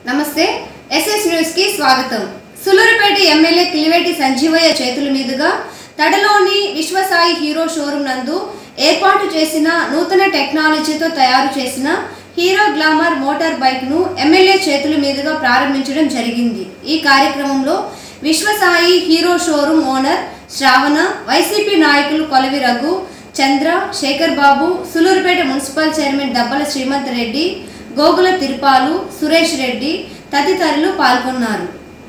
నమస్తే SS news కి స్వాగతం సులూరుపేట ఎమ్మెల్యే కిలివేటి సంజీవయ్య చేతుల మీదుగా తడలోని విశ్వసాయి హీరో షోరూం నందు ఏర్పాటు చేసిన నూతన టెక్నాలజీతో తయారు చేసిన హీరో గ్లామర్ మోటార్ బైక్ ను ఎమ్మెల్యే చేతుల మీదుగా ప్రారంభించడం జరిగింది ఈ కార్యక్రమంలో Vishwasai Hero showroom owner Shravana YCP నాయకులు కొలవి రఘు చంద్ర శేఖర్ బాబు సులూరుపేట మున్సిపల్ చైర్మన్ దబ్బల శ్రీమంత్ రెడ్డి గోగుల తిరుపాలు సురేష్ రెడ్డి తదితరులు పాల్గొన్నారు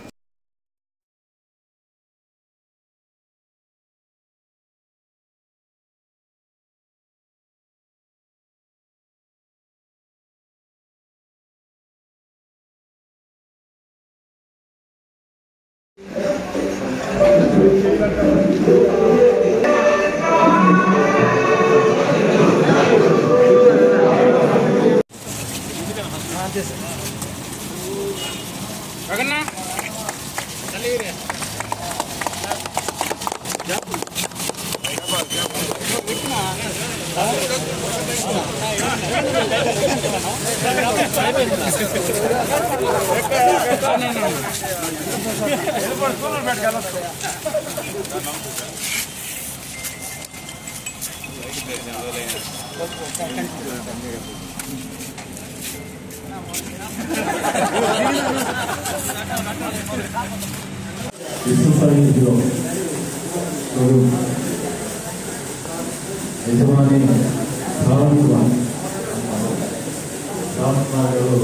విశ్వసాయిలో ഒരു యజమాని ధార్మిక శాస్త్రాలలో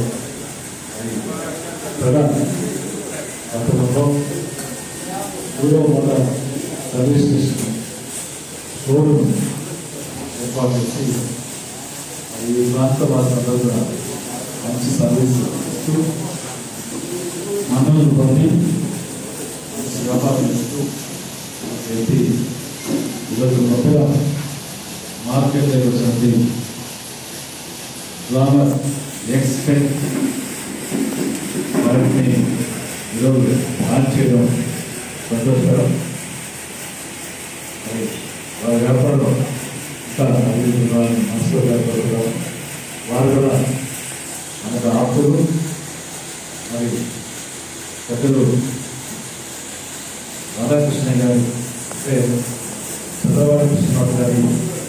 ప్రధాన పట్టణంలో పూర్వ మొద సర్వీస్ స్టేషన్ షోరూమ్ ఏర్పాటు చేసి ఈ ప్రాంత వాసులందరూ కూడా మంచి సర్వీస్ ఇస్తూ మనల్ని పొంది వ్యాపారం చేస్తూ వ్యక్తి ఈరోజు కొత్తగా మార్కెట్ వచ్చినది గ్లామర్ ఎక్స్పెక్ట్ వారిని ఈరోజు లాంచ్ చేయడం సంతోషకరం మరి వారి వ్యాపారంలో ఇంకా అభివృద్ధి కావాలని మనసులో వ్యాపారం వారు కూడా మనకు ఆపులు మరి పెద్దలు రాధాకృష్ణ గారు అంటే చంద్రబాబు కృష్ణరావు గారి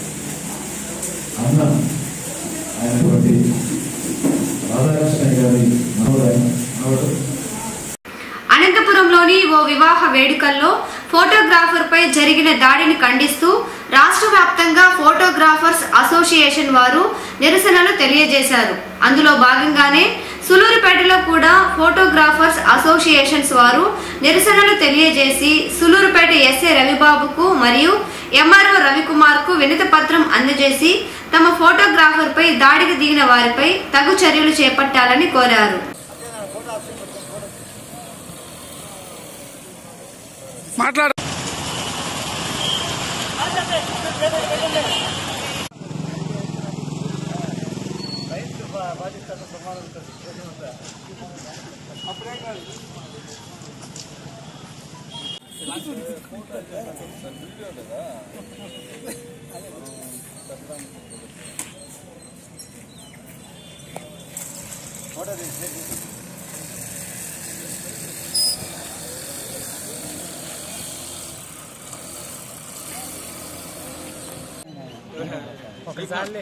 అన్న అయినటువంటి రాధాకృష్ణ గారి మనవడు ఆయన మనవడు అనంతపురంలోని ఓ వివాహ వేడుకల్లో ఫోటోగ్రాఫర్ పై జరిగిన దాడిని ఖండిస్తూ రాష్ట్ర వ్యాప్తంగా ఫోటోగ్రాఫర్స్ అసోసియేషన్ వారు నిరసనలు తెలియజేశారు అందులో భాగంగానే సులూరుపేటలో కూడా ఫోటోగ్రాఫర్స్ అసోసియేషన్స్ వారు నిరసనలు తెలియజేసి సులూరుపేట ఎస్ఏ రవిబాబుకు మరియు ఎంఆర్ఓ రవికుమార్కు వినతి పత్రం అందజేసి తమ ఫోటోగ్రాఫర్ పై దాడికి దిగిన వారిపై తగు చర్యలు చేపట్టాలని కోరారు మాట్లాడు ఒకసారి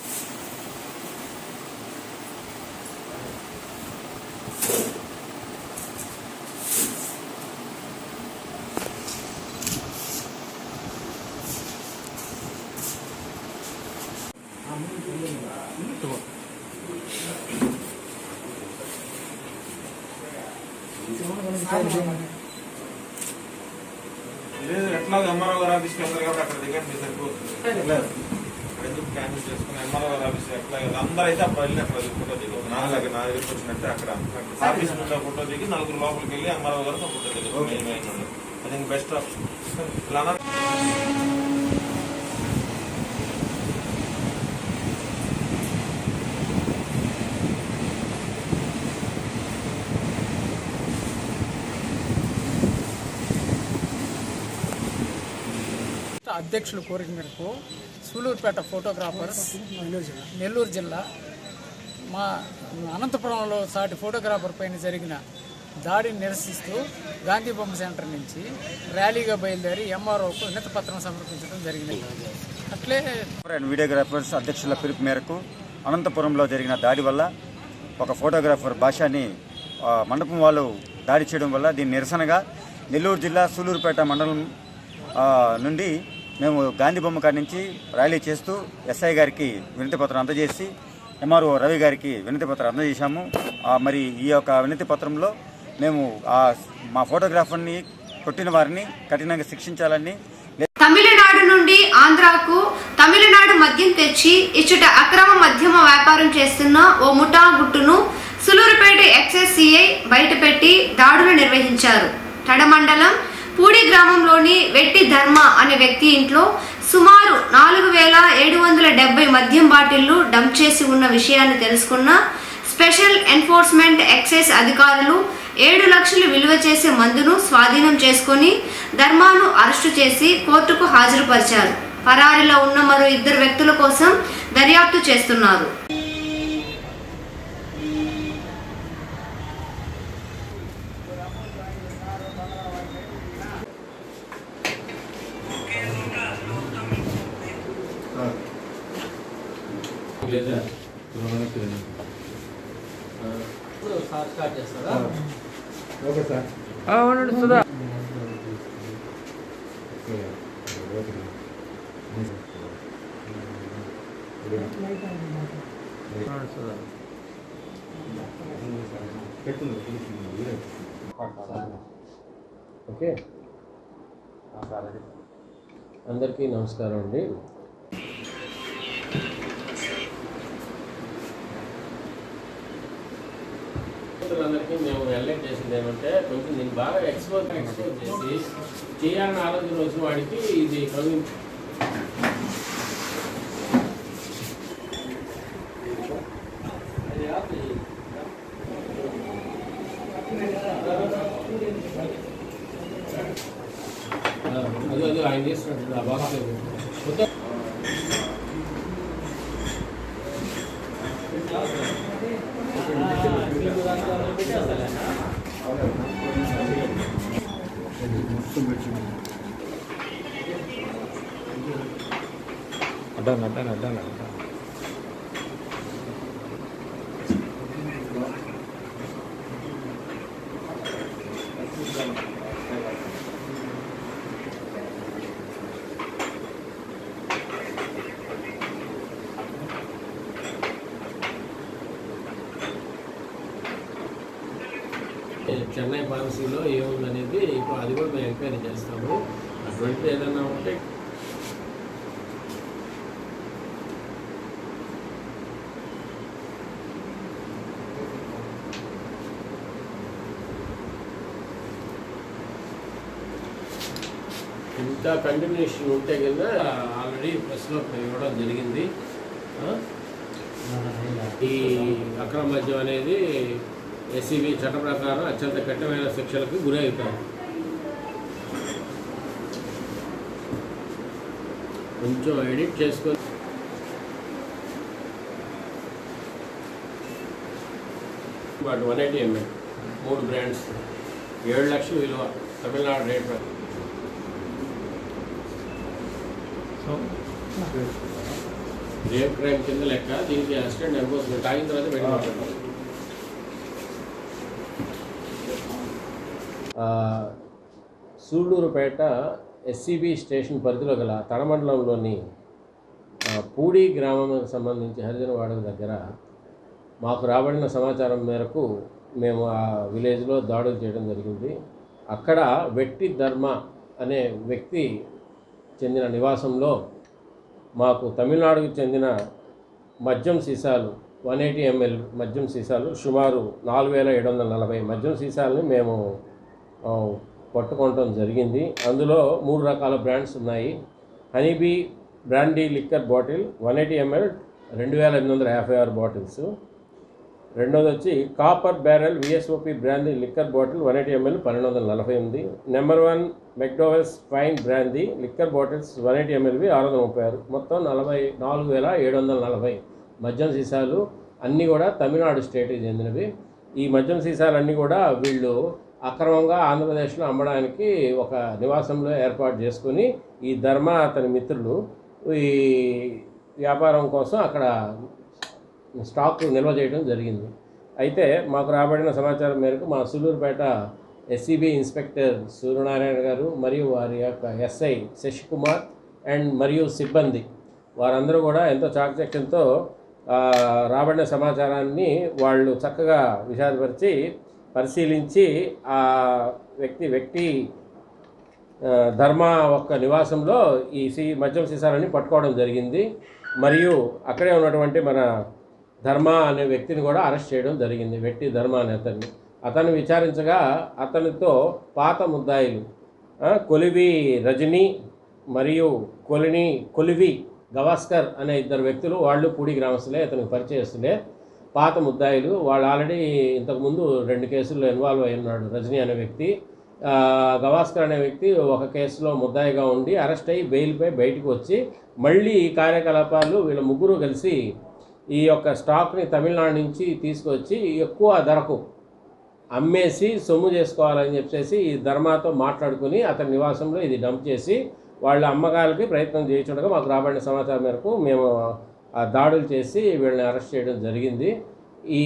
లేదు ఎట్లా ఎంఆర్ఓ గారు ఆఫీస్కి వెళ్తారు కాబట్టి అక్కడ దిగండి మీరు సరిపోతుంది లేదు అక్కడ ఎందుకు క్యాన్సిల్ చేసుకుని ఎంఆర్ఓ గారు ఆఫీస్ ఎట్లా అందరూ అయితే అప్పుడు వెళ్ళి అక్కడ ఫోటో దిగు నా దగ్గర నా దగ్గరికి వచ్చినట్టే అక్కడ ఆఫీస్ ముందు ఫోటో దిగి నలుగురు లోపలికి వెళ్ళి ఎంఆర్ఓ గారితో ఫోటో దిగు అది ఇంక బెస్ట్ ఆప్షన్ ఇలా అన్నారు. అధ్యక్షుల కోరిక మేరకు సూలూరుపేట ఫోటోగ్రాఫర్స్ నెల్లూరు జిల్లా మా అనంతపురంలో సాటి ఫోటోగ్రాఫర్ పైన జరిగిన దాడిని నిరసిస్తూ గాంధీ బొమ్మ సెంటర్ నుంచి ర్యాలీగా బయలుదేరి ఎంఆర్ఓకు వినతి పత్రం సమర్పించడం జరిగింది అట్లే అండ్ వీడియోగ్రాఫర్స్ అధ్యక్షుల పిలుపు మేరకు అనంతపురంలో జరిగిన దాడి వల్ల ఒక ఫోటోగ్రాఫర్ భాషని ఆ, మండపం వాళ్ళు దాడి చేయడం వల్ల దీని నిరసనగా నెల్లూరు జిల్లా సూలూరుపేట మండలం ఆ, నుండి మేము గాంధీ బొమ్మ కాడి నుంచి ర్యాలీ చేస్తూ ఎస్ఐ గారికి వినతి పత్రం అందజేసి ఎంఆర్ఓ రవి గారికి వినతి పత్రం అందజేశాము ఆ, మరి ఈ యొక్క వినతి పత్రంలో మేము ఆ మా ఫోటోగ్రాఫర్ని కొట్టిన వారిని కఠినంగా శిక్షించాలని తమిళనాడు నుండి ఆంధ్రాకు తమిళనాడు మద్యం తెచ్చి ఇచ్చట అక్రమ మద్యమ వ్యాపారం చేస్తున్న ఓ ముఠా గుట్టును సులూరుపేట ఎక్సైజ్ సిఐ బయటపెట్టి దాడులు నిర్వహించారు తడమండలం పూడి గ్రామంలోని వెట్టి ధర్మ అనే వ్యక్తి ఇంట్లో సుమారు నాలుగు వేల ఏడు వందల డెబ్బై మద్యం బాటిళ్లు డంప్ చేసి ఉన్న విషయాన్ని తెలుసుకున్న స్పెషల్ ఎన్ఫోర్స్మెంట్ ఎక్సైజ్ అధికారులు ఏడు లక్షలు విలువ చేసే మందును స్వాధీనం చేసుకుని ధర్మాను అరెస్టు చేసి కోర్టుకు హాజరుపరిచారు పరారీలో ఉన్న మరో ఇద్దరు వ్యక్తుల కోసం దర్యాప్తు చేస్తున్నారు ఓకే సార్ అవునండి సుధా ఓకే అందరికీ నమస్కారం అండి అందరికీ మేము ఎల్ఐట్ చేసింది ఏమంటే కొంచెం దీన్ని బాగా ఎక్స్పోజ్ ఎక్స్పోజ్ చేసి చేయాలని ఆలోచన వచ్చిన వాడికి ఇది కవి అది అది ఆయన చేస్తున్నాడు ఆ బాక్స్ మొత్తం అడ్డాను అడ్డాను అడ్డాను అడ్డాను చెన్నై పాలసీలో ఏముందనేది ఇప్పుడు అది కూడా మేము ఎంక్వైరీ చేస్తాము అటువంటిది ఏదైనా ఉంటే ఇంకా కంటిన్యూషన్ ఉంటే కింద ఆల్రెడీ ప్రెస్లో ఇవ్వడం జరిగింది ఆ? ఈ అక్రమ మద్యం అనేది ఎస్సీబీ చట్ట ప్రకారం అత్యంత కఠినమైన శిక్షలకు గురి అవుతారు కొంచెం ఎడిట్ చేసుకొని బట్ వన్ ఎయిటీ ఎంఎల్ మూడు బ్రాండ్స్ ఏడు లక్షలు విలువ తమిళనాడు రేట్ ప్రకారం రేప్ క్రైమ్ కింద లెక్క దీనికి అసిస్టెంట్ ఎన్ఫోర్స్మెంట్ తాగిన తర్వాత పెట్టుకుంటాం సూళ్ళూరుపేట ఎస్సీబీ స్టేషన్ పరిధిలో గల తడమండలంలోని ఆ, పూడి గ్రామానికి సంబంధించి హరిజనవాడ దగ్గర మాకు రాబడిన సమాచారం మేరకు మేము ఆ విలేజ్లో దాడులు చేయడం జరిగింది అక్కడ వెట్టి ధర్మ అనే వ్యక్తి చెందిన నివాసంలో మాకు తమిళనాడుకు చెందిన మద్యం సీసాలు వన్ ఎయిటీ ఎంఎల్ మద్యం సీసాలు సుమారు నాలుగు వేల ఏడు వందల నలభై మద్యం సీసాలని మేము ఆ, పట్టుకోవటం జరిగింది అందులో మూడు రకాల బ్రాండ్స్ ఉన్నాయి honey bee brandy liquor bottle one eighty ML రెండు వేల ఎనిమిది వందల యాభై ఆరు బాటిల్స్ రెండోది వచ్చి copper barrel VSOP brandy liquor bottle one eighty ML పన్నెండు వందల నలభై ఉంది number one McDowell's fine brandy liquor bottles one eighty ఎంఎల్వి ఆరు వందల ముప్పై ఆరు మొత్తం నలభై నాలుగు వేల ఏడు వందల నలభై మద్యం సీసాలు అన్నీ కూడా తమిళనాడు స్టేట్కి చెందినవి ఈ మద్యం సీసాలన్నీ కూడా వీళ్ళు అక్రమంగా ఆంధ్రప్రదేశ్లో అమ్మడానికి ఒక నివాసంలో ఏర్పాటు చేసుకుని ఈ ధర్మ అతని మిత్రులు ఈ వ్యాపారం కోసం అక్కడ స్టాక్ నిల్వ చేయడం జరిగింది అయితే మాకు రాబడిన సమాచారం మేరకు మా సులూరుపేట ఎస్సీబీ ఇన్స్పెక్టర్ సూర్యనారాయణ గారు మరియు వారి యొక్క ఎస్ఐ శశికుమార్ అండ్ మరియు సిబ్బంది వారందరూ కూడా ఎంతో చాకచక్యంతో ఆ, రాబడిన సమాచారాన్ని వాళ్ళు చక్కగా విషాదపరిచి పరిశీలించి ఆ వ్యక్తి వ్యక్తి ఆ, ధర్మ ఒక్క నివాసంలో ఈ సీ మద్యం సీసాలని పట్టుకోవడం జరిగింది మరియు అక్కడే ఉన్నటువంటి మన ధర్మ అనే వ్యక్తిని కూడా అరెస్ట్ చేయడం జరిగింది వ్యక్తి ధర్మ అనే అతన్ని అతను విచారించగా అతనితో పాత ముద్దాయిలు ఆ, కొలివి రజని మరియు కొలిని కొలివి గవాస్కర్ అనే ఇద్దరు వ్యక్తులు వాళ్ళు పూడి గ్రామస్తులే అతనికి పరిచయస్తులే పాత ముద్దాయిలు వాళ్ళు ఆల్రెడీ ఇంతకుముందు రెండు కేసుల్లో ఇన్వాల్వ్ అయి ఉన్నాడు రజనీ అనే వ్యక్తి ఆ, గవాస్కర్ అనే వ్యక్తి ఒక కేసులో ముద్దాయిగా ఉండి అరెస్ట్ అయ్యి బెయిల్పై బయటకు వచ్చి మళ్ళీ ఈ కార్యకలాపాలు వీళ్ళ ముగ్గురు కలిసి ఈ యొక్క స్టాక్ని తమిళనాడు నుంచి తీసుకొచ్చి ఎక్కువ ధరకు అమ్మేసి సొమ్ము చేసుకోవాలని చెప్పేసి ఈ ధర్మాతో మాట్లాడుకుని అతని నివాసంలో ఇది డంప్ చేసి వాళ్ళ అమ్మకాలకి ప్రయత్నం చేయించుండగా మాకు రాబడిన సమాచారం మేరకు మేము ఆ దాడులు చేసి వీళ్ళని అరెస్ట్ చేయడం జరిగింది ఈ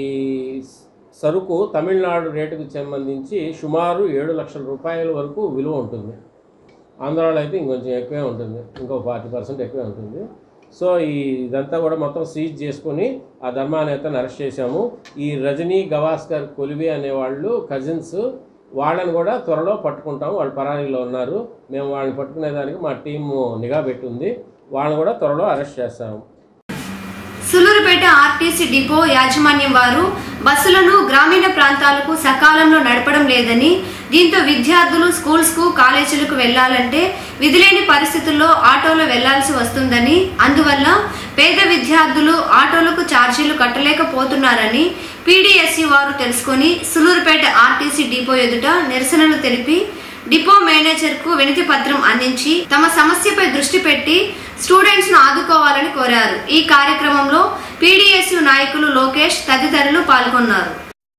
సరుకు తమిళనాడు రేటుకు సంబంధించి సుమారు ఏడు లక్షల రూపాయల వరకు విలువ ఉంటుంది ఆంధ్రాలో అయితే ఇంకొంచెం ఎక్కువే ఉంటుంది ఇంకో ఫార్టీ పర్సెంట్ ఎక్కువే ఉంటుంది సో ఈ ఇదంతా కూడా మొత్తం సీజ్ చేసుకొని ఆ ధర్మా నేతను అరెస్ట్ చేశాము ఈ రజనీ గవాస్కర్ కొలివి అనే వాళ్ళు కజిన్స్ వాళ్ళని కూడా త్వరలో పట్టుకుంటాము వాళ్ళు పరారీలో ఉన్నారు మేము వాళ్ళని పట్టుకునేదానికి మా టీము నిఘా పెట్టుంది వాళ్ళని కూడా త్వరలో అరెస్ట్ చేస్తాము సులూరుపేట ఆర్టీసీ డిపో యాజమాన్యం వారు బస్సులను గ్రామీణ ప్రాంతాలకు సకాలంలో నడపడం లేదని దీంతో విద్యార్థులు స్కూల్స్ కు కాలేజీలకు వెళ్లాలంటే విధిలేని పరిస్థితుల్లో ఆటోలో వెళ్లాల్సి వస్తుందని అందువల్ల పేద విద్యార్థులు ఆటోలకు ఛార్జీలు కట్టలేకపోతున్నారని పీడీఎస్సీ వారు తెలుసుకొని సులూరుపేట ఆర్టీసీ డిపో ఎదుట నిరసనలు తెలిపి డిపో మేనేజర్ కు వినతి పత్రం అందించి తమ సమస్యపై దృష్టి పెట్టి స్టూడెంట్స్ ను ఆదుకోవాలని కోరారు ఈ కార్యక్రమంలో పీడీఎస్యు నాయకులు లోకేష్ తదితరులు పాల్గొన్నారు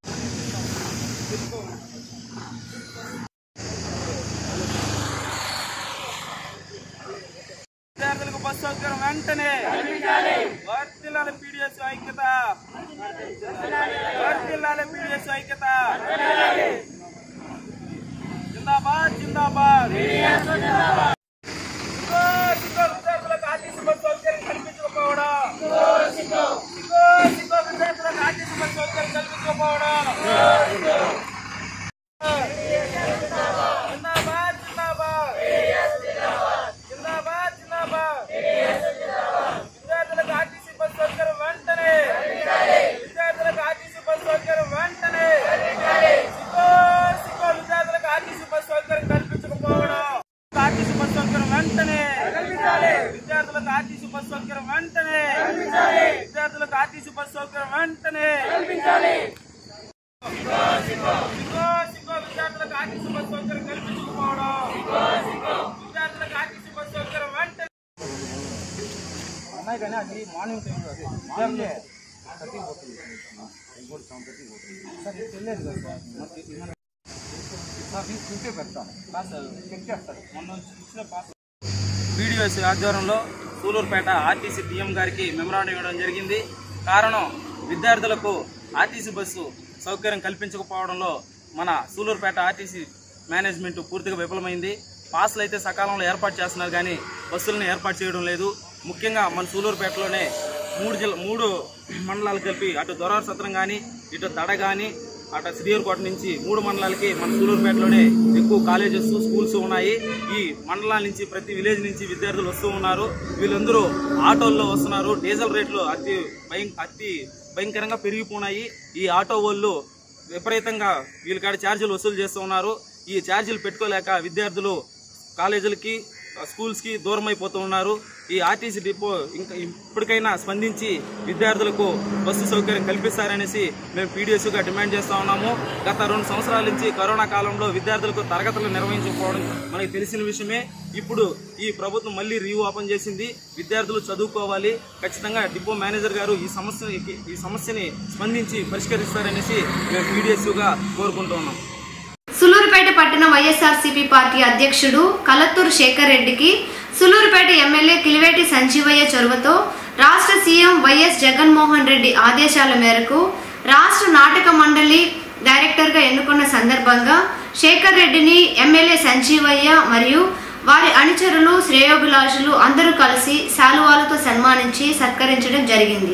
విద్యార్థులకు బస్సు సౌకర్యం వెంటనే వర్తిల్లాలి పీడిఎస్ ఐక్యత వర్తిల్లాలి పీడిఎస్ ఐక్యత జిందాబాద్ జిందాబాద్ సిగ్గో, సిగ్గో విద్యార్థులకు ఆర్టీసీ బస్సు సౌకర్యం కల్పించకపోవడం సిగ్గో, సిగ్గో విద్యార్థులకు ఆర్టీసీ బస్సు సౌకర్యం కల్పించకపోవడం జిందాబాద్ జిందాబాద్ జిందాబాద్ జిందాబాద్ విద్యార్థులకు ఆర్టీసీ బస్ సౌకర్యం వెంటనే విద్యార్థులకు ఆర్టీసీ బస్ సౌకర్యం వెంటనే సిగ్గో సిగ్గో విద్యార్థులకు ఆర్టీసీ బస్ సౌకర్యం కల్పించకపోవడం ఆర్టీసీ బస్ సౌకర్యం వెంటనే విద్యార్థులకు ఆర్టీసీ బస్ సౌకర్యం వెంటనే విద్యార్థులకు ఆర్టీసీ బస్ సౌకర్యం వెంటనే సిగ్గో సిగ్గో విద్యార్థులకు ఆర్టీసీ బస్ సౌకర్యం కల్పించకపోవడం విద్యార్థులకు ఆర్టీసీ బస్ సౌకర్యం వెంటనే అమ్మాయి కానీ అది మార్నింగ్ టైం విద్యార్థులు సార్ ఇది తెలియదు కదా సార్ సార్ తీసుకుంటే పెడతాం సార్ చెక్ చేస్తారు మొన్న ఇచ్చిన పాస్ వీడియోస్ ఆధ్వర్యంలో సూలూరుపేట ఆర్టీసీ పిఎం గారికి మెమరాండం ఇవ్వడం జరిగింది కారణం విద్యార్థులకు ఆర్టీసీ బస్సు సౌకర్యం కల్పించకపోవడంలో మన సూలూరుపేట ఆర్టీసీ మేనేజ్మెంట్ పూర్తిగా విఫలమైంది పాస్లు అయితే సకాలంలో ఏర్పాటు చేస్తున్నారు కానీ బస్సులను ఏర్పాటు చేయడం లేదు ముఖ్యంగా మన సూలూరుపేటలోనే మూడు జిల్లా మూడు మండలాలు కలిపి అటు దొరార్ సత్రం కానీ ఇటు దడ కానీ అటు శ్రీహరికోట నుంచి మూడు మండలాలకి మన సూలూరుపేటలోనే ఎక్కువ కాలేజెస్ స్కూల్స్ ఉన్నాయి ఈ మండలాల నుంచి ప్రతి విలేజ్ నుంచి విద్యార్థులు వస్తూ ఉన్నారు వీళ్ళందరూ ఆటోల్లో వస్తున్నారు డీజిల్ రేట్లు అతి భయం అతి భయంకరంగా పెరిగిపోయినాయి ఈ ఆటో వాళ్ళు విపరీతంగా వీళ్ళ కాడ ఛార్జీలు వసూలు చేస్తూ ఉన్నారు ఈ ఛార్జీలు పెట్టుకోలేక విద్యార్థులు కాలేజీలకి స్కూల్స్కి దూరం అయిపోతూ ఉన్నారు ఈ ఆర్టీసీ డిపో ఇంకా ఇప్పటికైనా స్పందించి విద్యార్థులకు బస్సు సౌకర్యం కల్పిస్తారనేసి మేము పీడిఎస్గా డిమాండ్ చేస్తూ ఉన్నాము గత రెండు సంవత్సరాల నుంచి కరోనా కాలంలో విద్యార్థులకు తరగతులు నిర్వహించకపోవడం మనకి తెలిసిన విషయమే ఇప్పుడు ఈ ప్రభుత్వం మళ్ళీ రీఓపెన్ చేసింది విద్యార్థులు చదువుకోవాలి ఖచ్చితంగా డిపో మేనేజర్ గారు ఈ సమస్య ఈ సమస్యని స్పందించి పరిష్కరిస్తారనేసి మేము పీడిఎస్గా కోరుకుంటూ ఉన్నాం సులూరుపేట పట్టణ వైఎస్ఆర్సీపీ పార్టీ అధ్యక్షుడు కలత్తూరు శేఖర్ రెడ్డికి సులూరుపేట ఎమ్మెల్యే కిలివేటి సంజీవయ్య చొరవతో రాష్ట్ర సీఎం వైఎస్ జగన్మోహన్ రెడ్డి ఆదేశాల మేరకు రాష్ట్ర నాటక మండలి డైరెక్టర్గా ఎన్నుకున్న సందర్భంగా శేఖర్ రెడ్డిని ఎమ్మెల్యే సంజీవయ్య మరియు వారి అనుచరులు శ్రేయోభిలాషులు అందరూ కలిసి శాలువాలతో సన్మానించి సత్కరించడం జరిగింది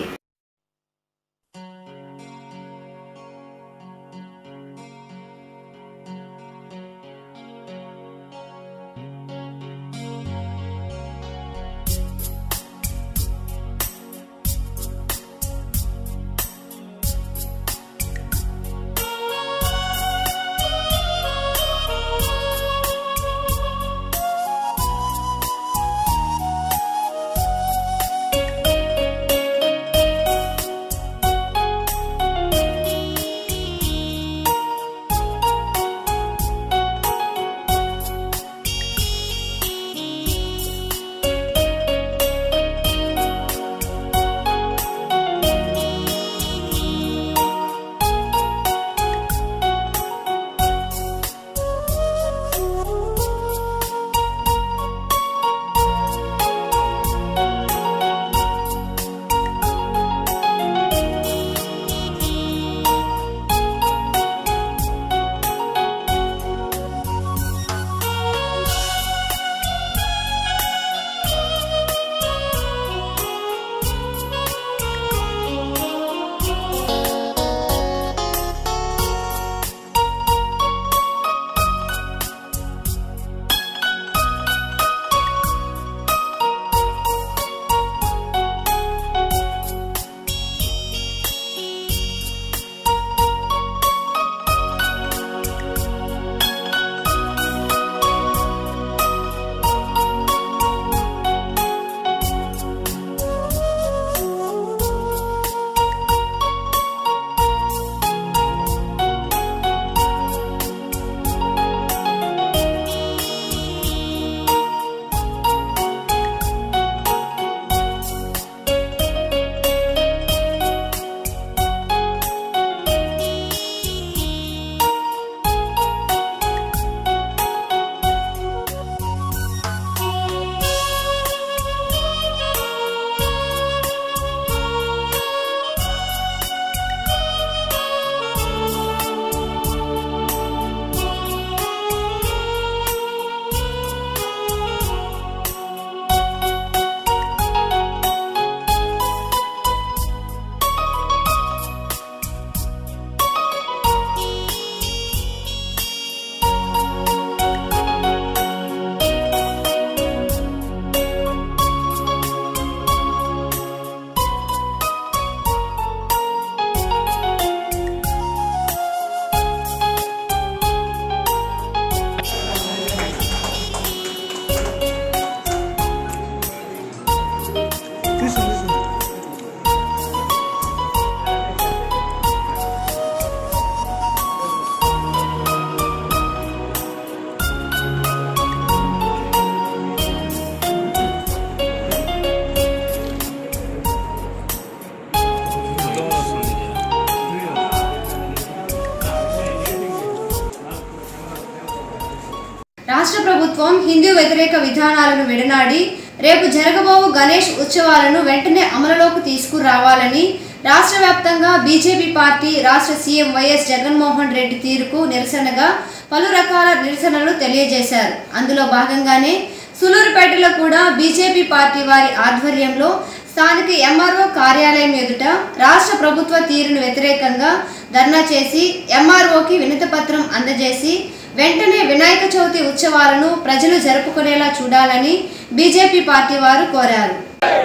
రాష్ట్ర ప్రభుత్వం హిందూ వ్యతిరేక విధానాలను విడనాడి రేపు జరగబోవు గణేష్ ఉత్సవాలను వెంటనే అమలులోకి తీసుకురావాలని రాష్ట్ర వ్యాప్తంగా బీజేపీ పార్టీ రాష్ట్ర సీఎం వైఎస్ జగన్మోహన్ రెడ్డి తీరుకు నిరసనగా పలు రకాల నిరసనలు తెలియజేశారు అందులో భాగంగానే సులూరుపేటలో కూడా బీజేపీ పార్టీ వారి ఆధ్వర్యంలో స్థానిక ఎంఆర్ఓ కార్యాలయం ఎదుట రాష్ట్ర ప్రభుత్వ తీరును వ్యతిరేకంగా ధర్నా చేసి ఎంఆర్ఓకి వినతిపత్రం అందజేసి వెంటనే వినాయక చవితి ఉత్సవాలను ప్రజలు జరుపుకునేలా చూడాలని బీజేపీ పార్టీ వారు కోరారు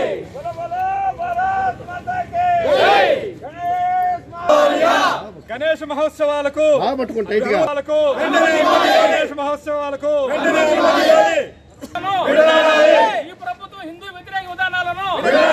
గణేష్ మహోత్సవాలకు మహోత్సవాలకు గణేష్ మహోత్సవాలకు ఈ ప్రభుత్వం హిందూ వ్యతిరేక విధానాలను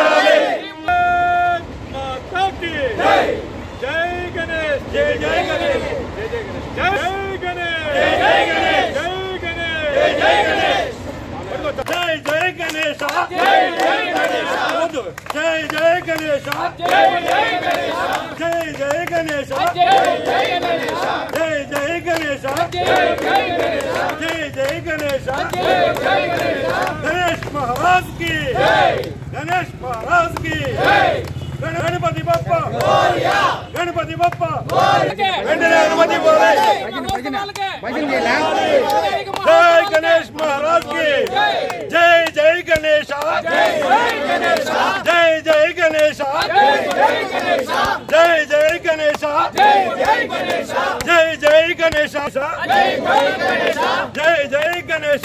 జై గణేష్ జై జై గణేష్ జై జై గణేష్ జై జై గణేష్ జై గణేష్ జై జై గణేష్ జై జై గణేష్ జై జై గణేష్ జై జై గణేష్ జై జై గణేష్ జై జై గణేష్ జై జై గణేష్ జై జై గణేష్ జై జై గణేష్ జై జై గణేష్ గణేష్ మహారాజ్ की గణేష్ మహారాజ్ की గణపతి బప్ప గణపతి బప్ప వెంటనే గణపతి బోలే జై గణేష్ మహారాజ్ की జై జై గణేష జై జై గణేష జై జై గణేష జై జై గణేష జై జై గణేష జై జై గణేష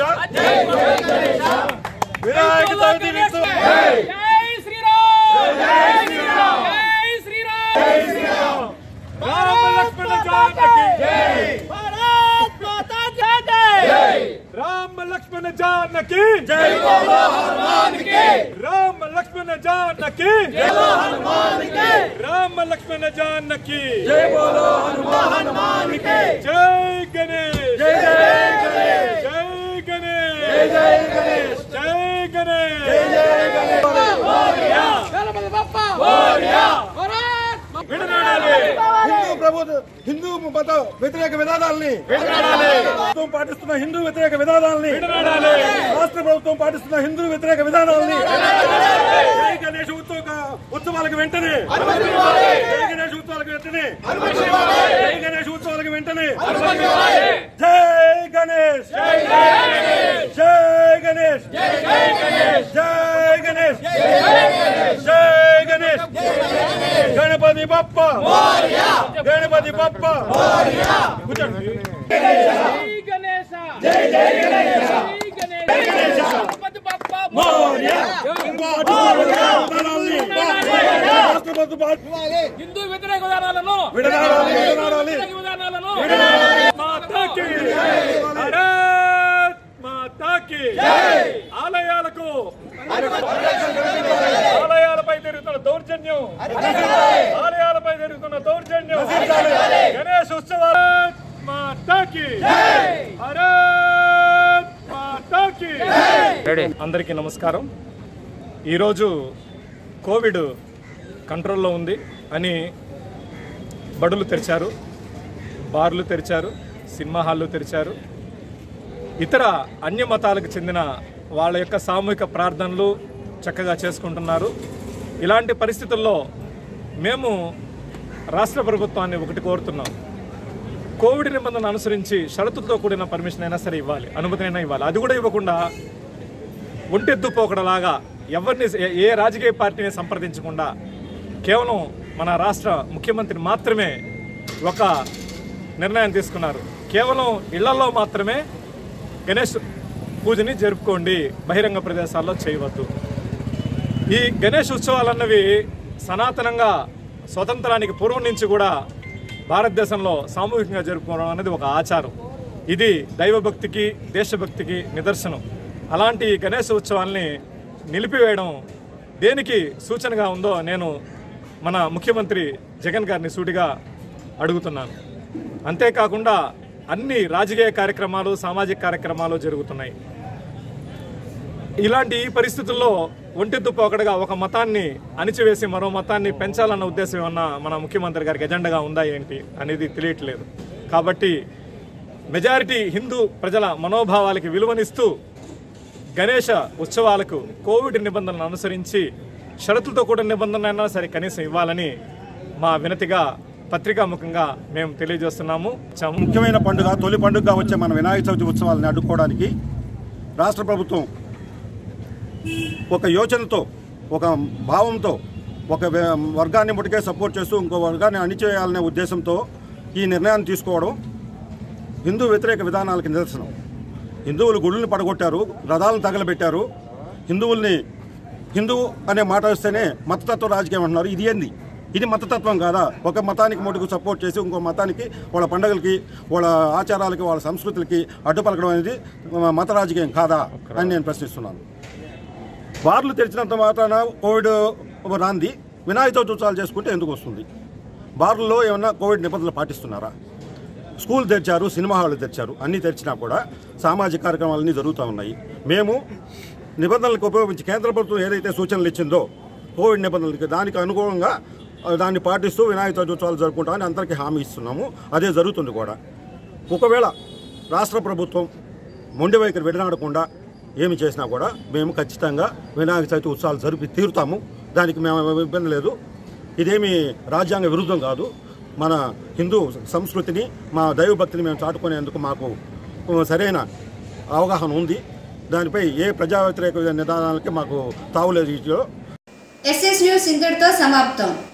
వినాయక చవితి విత్తు జై శ్రీరామ్ జై శ్రీరామ్ జై శ్రీరామ్ జై శ్రీరామ్ రామ లక్ష్మణ జానకి జై భారత్ మాతా కీ జై రామ లక్ష్మణ జానకి జై బోలో హనుమాన్ కి రామ లక్ష్మణ జానకి జై బోలో హనుమాన్ కి రామ లక్ష్మణ జానకి జై బోలో హనుమాన్ కి జై గణేష్ జై జై గణేష్ జై గణేష్ జై జై గణేష్ జై గణేష్ జై జై గణేష్ మోరియా గణపతి బప్ప మోరియా భారత్ విడనాడాలి హిందూ ప్రభుత్వ హిందూ మత వ్యతిరేక విధానాల్ని విడనాడాలి ప్రభుత్వం పాటిస్తున్న హిందూ వ్యతిరేక విధానాల్ని విడనాడాలి రాష్ట్ర ప్రభుత్వం పాటిస్తున్న హిందూ వ్యతిరేక విధానాల్ని జై గణేష్ ఉత్సవ ఉత్సవాలకు వెంటనే జై గణేష్ ఉత్సవాలకు వెంటనే జై గణేష్ ఉత్సవాలకు వెంటనే జై గణేష్ జై గణేష్ జై గణేష్ జై గణేష్ గణపతి బప్ప గణపతి బప్ప కూర్చోండి జై గణేశ జై జై గణేశ జై గణేశ గణపతి బప్ప మోరియా విధానాల్ని రాష్ట్ర ప్రభుత్వం పాటి- హిందూ వ్యతిరేక విధానాలను విడనాడాలి విడనాడాలి వ్యతిరేక విధానాలను మాతాకి భారత్ మాతాకి ఆలయాలకు ఆలయాలపై జరుగుతున్న దౌర్జన్యం ఆలయాలపై జరుగుతున్న దౌర్జన్యం గణేష్ ఉత్సవాలు మాతాకి భారత్ మాతాకి అందరికీ నమస్కారం ఈరోజు కోవిడ్ కంట్రోల్లో ఉంది అని బడులు తెరిచారు బార్లు తెరిచారు సినిమా హాళ్ళు తెరిచారు ఇతర అన్య మతాలకు చెందిన వాళ్ళ యొక్క సామూహిక ప్రార్థనలు చక్కగా చేసుకుంటున్నారు ఇలాంటి పరిస్థితుల్లో మేము రాష్ట్ర ప్రభుత్వాన్ని ఒకటి కోరుతున్నాం కోవిడ్ నిబంధనలు అనుసరించి షరతులతో కూడిన పర్మిషన్ అయినా సరే ఇవ్వాలి అనుమతినైనా ఇవ్వాలి అది కూడా ఇవ్వకుండా ఒంటెద్దు పోకడలాగా ఎవరిని ఏ- ఏ రాజకీయ పార్టీని సంప్రదించకుండా కేవలం మన రాష్ట్ర ముఖ్యమంత్రి మాత్రమే ఒక నిర్ణయం తీసుకున్నారు కేవలం ఇళ్లలో మాత్రమే గణేష్ పూజని జరుపుకోండి బహిరంగ ప్రదేశాల్లో చేయవద్దు ఈ గణేష్ ఉత్సవాలన్నవి సనాతనంగా స్వతంత్రానికి పూర్వం నుంచి కూడా భారతదేశంలో సామూహికంగా జరుపుకోవడం అనేది ఒక ఆచారం ఇది దైవభక్తికి దేశభక్తికి నిదర్శనం అలాంటి ఈ గణేష్ ఉత్సవాల్ని నిలిపివేయడం దేనికి సూచనగా ఉందో నేను మన ముఖ్యమంత్రి జగన్ గారిని సూటిగా అడుగుతున్నాను అంతేకాకుండా అన్ని రాజకీయ కార్యక్రమాలు సామాజిక కార్యక్రమాలు జరుగుతున్నాయి ఇలాంటి ఈ పరిస్థితుల్లో ఒంటెద్దు పోకడగా ఒక మతాన్ని అణిచివేసి మరో మతాన్ని పెంచాలన్న ఉద్దేశం ఏమన్నా మన ముఖ్యమంత్రి గారికి ఎజెండాగా ఉందా ఏంటి అనేది తెలియట్లేదు కాబట్టి మెజారిటీ హిందూ ప్రజల మనోభావాలకి విలువనిస్తూ గణేష ఉత్సవాలకు కోవిడ్ నిబంధనలను అనుసరించి షరతులతో కూడిన నిబంధనలైనా సరే కనీసం ఇవ్వాలని మా వినతిగా పత్రికాముఖంగా మేము తెలియజేస్తున్నాము చ- ముఖ్యమైన పండుగ తొలి పండుగగా వచ్చే మన వినాయక చవితి ఉత్సవాలను అడ్డుకోవడానికి రాష్ట్ర ప్రభుత్వం ఒక యోచనతో ఒక భావంతో ఒక వే- వర్గాన్ని ముటికే సపోర్ట్ చేస్తూ ఇంకో వర్గాన్ని అణిచేయాలనే ఉద్దేశంతో ఈ నిర్ణయాన్ని తీసుకోవడం హిందూ వ్యతిరేక విధానాలకు నిదర్శనం హిందువులు గుళ్ళని పడగొట్టారు రథాలను తగలబెట్టారు హిందువుల్ని హిందువు అనే మాట వస్తేనే మతతత్వ రాజకీయం అంటున్నారు ఇది ఏంది ఇది మతతత్వం కాదా ఒక మతానికి మటుకు సపోర్ట్ చేసి ఇంకో మతానికి వాళ్ళ పండగలకి వాళ్ళ ఆచారాలకి వాళ్ళ సంస్కృతులకి అడ్డుపలకడం అనేది మత రాజకీయం కాదా అని నేను ప్రశ్నిస్తున్నాను బార్లు తెరిచినంత మాత్రాన కోవిడ్ రాంది వినాయక చవితి ఉత్సవాలు చేసుకుంటే ఎందుకు వస్తుంది బార్లలో ఏమన్నా కోవిడ్ నిబంధనలు పాటిస్తున్నారా స్కూల్ తెరిచారు సినిమా హాళ్ళు తెరిచారు అన్నీ తెరిచినా కూడా సామాజిక కార్యక్రమాలన్నీ జరుగుతూ ఉన్నాయి మేము నిబంధనలకు ఉపయోగించి కేంద్ర ప్రభుత్వం ఏదైతే సూచనలు ఇచ్చిందో కోవిడ్ నిబంధనలకి దానికి అనుగుణంగా ఆ, దాన్ని పాటిస్తూ వినాయక చవితి ఉత్సవాలు జరుపుకుంటామని అందరికీ హామీ ఇస్తున్నాము అదే జరుగుతుంది కూడా ఒకవేళ రాష్ట్ర ప్రభుత్వం మొండి వైఖరి విడనాడకుండా ఏమి చేసినా కూడా మేము ఖచ్చితంగా వినాయక చవితి ఉత్సవాలు జరిపి తీరుతాము దానికి మేము ఇబ్బంది లేదు ఇదేమి రాజ్యాంగ విరుద్ధం కాదు మన హిందూ సంస్కృతిని మా దైవభక్తిని మేము చాటుకునేందుకు మాకు సరైన అవగాహన ఉంది దానిపై ఏ ప్రజా వ్యతిరేక నిదానాలకి మాకు తావులేదు వీటిలో ఎస్ఎస్ న్యూస్ ఇంతటితో సమాప్తం